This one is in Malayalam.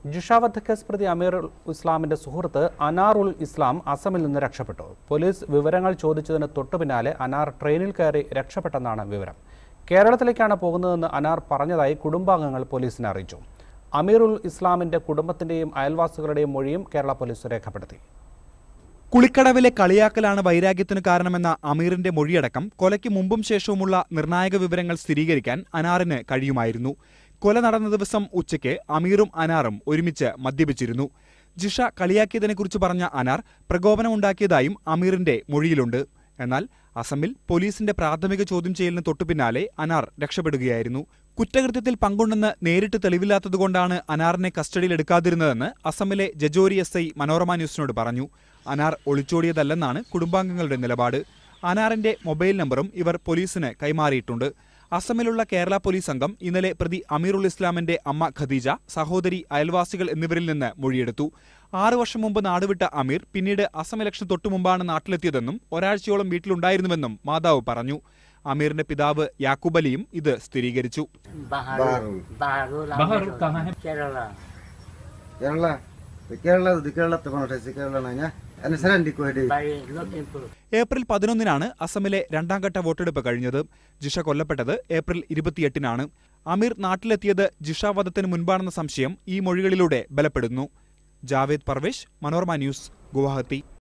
ജിഷ വധക്കേസ് പ്രതി അമീർ ഉൽ ഇസ്ലാമിന്റെ സുഹൃത്ത് അനാർ ഉൽ ഇസ്ലാം അസമിൽ നിന്ന് രക്ഷപ്പെട്ടു പോലീസ് വിവരങ്ങൾ ചോദിച്ചതിന് തൊട്ടു പിന്നാലെ അനാർ ട്രെയിനിൽ കയറി രക്ഷപ്പെട്ടെന്നാണ് വിവരം കേരളത്തിലേക്കാണ് പോകുന്നതെന്ന് അനാർ പറഞ്ഞതായി കുടുംബാംഗങ്ങൾ പോലീസിനെ അറിയിച്ചു അമീർ ഉൽ ഇസ്ലാമിന്റെ കുടുംബത്തിന്റെയും അയൽവാസികളുടെയും മൊഴിയും കേരള പോലീസ് രേഖപ്പെടുത്തി കുളിക്കടവിലെ കളിയാക്കലാണ് വൈരാഗ്യത്തിന് കാരണമെന്ന അമീറിന്റെ മൊഴിയടക്കം കൊലയ്ക്ക് മുമ്പും ശേഷവുമുള്ള നിർണായക വിവരങ്ങൾ സ്ഥിരീകരിക്കാൻ അനാറിന് കഴിയുമായിരുന്നു കൊല നടന്ന ദിവസം ഉച്ചയ്ക്ക് അമീറും അനാറും ഒരുമിച്ച് മദ്യപിച്ചിരുന്നു ജിഷ കളിയാക്കിയതിനെക്കുറിച്ച് പറഞ്ഞ അനാർ പ്രകോപനമുണ്ടാക്കിയതായും അമീറിന്റെ മൊഴിയിലുണ്ട് എന്നാൽ അസമിൽ പോലീസിന്റെ പ്രാഥമിക ചോദ്യം ചെയ്യലിന് തൊട്ടുപിന്നാലെ അനാർ രക്ഷപ്പെടുകയായിരുന്നു കുറ്റകൃത്യത്തിൽ പങ്കുണ്ടെന്ന് നേരിട്ട് തെളിവില്ലാത്തതുകൊണ്ടാണ് അനാറിനെ കസ്റ്റഡിയിലെടുക്കാതിരുന്നതെന്ന് അസമിലെ ജജോരി എസ് ഐ മനോരമ ന്യൂസിനോട് പറഞ്ഞു അനാർ ഒളിച്ചോടിയതല്ലെന്നാണ് കുടുംബാംഗങ്ങളുടെ നിലപാട് അനാറിന്റെ മൊബൈൽ നമ്പറും ഇവർ പോലീസിന് കൈമാറിയിട്ടുണ്ട് അസമിലുള്ള കേരള പോലീസ് സംഘം ഇന്നലെ പ്രതി അമീറുൽ ഇസ്ലാമിന്റെ അമ്മ ഖദീജ സഹോദരി അയൽവാസികൾ എന്നിവരിൽ നിന്ന് മൊഴിയെടുത്തു ആറു വർഷം മുമ്പ് നാടുവിട്ട അമീർ പിന്നീട് അസം ഇലക്ഷൻ തൊട്ടു മുമ്പാണ് നാട്ടിലെത്തിയതെന്നും ഒരാഴ്ചയോളം വീട്ടിലുണ്ടായിരുന്നുവെന്നും മാതാവ് പറഞ്ഞു അമീറിന്റെ പിതാവ് യാക്കൂബ് അലിയും ഇത് സ്ഥിരീകരിച്ചു Baharu. Baharu. Baharu कहाँ है? Kerala. Kerala. Di Kerala di Kerala teman Kerala nanya. Ani sekarang di Kuwait. Bari not improved. April പതിനൊന്നിനാണ് അസമിലെ രണ്ടാം ഘട്ട വോട്ടെടുപ്പ് കഴിഞ്ഞത് ജിഷ കൊല്ലപ്പെട്ടത് ഏപ്രിൽ ഇരുപത്തിയെട്ടിനാണ് അമീർ നാട്ടിലെത്തിയത് ജിഷ വധത്തിന് മുൻപാണെന്ന സംശയം ഈ മൊഴികളിലൂടെ ബലപ്പെടുന്നു ജാവേദ് പർവേഷ് മനോരമ ന്യൂസ് ഗുവാഹത്തി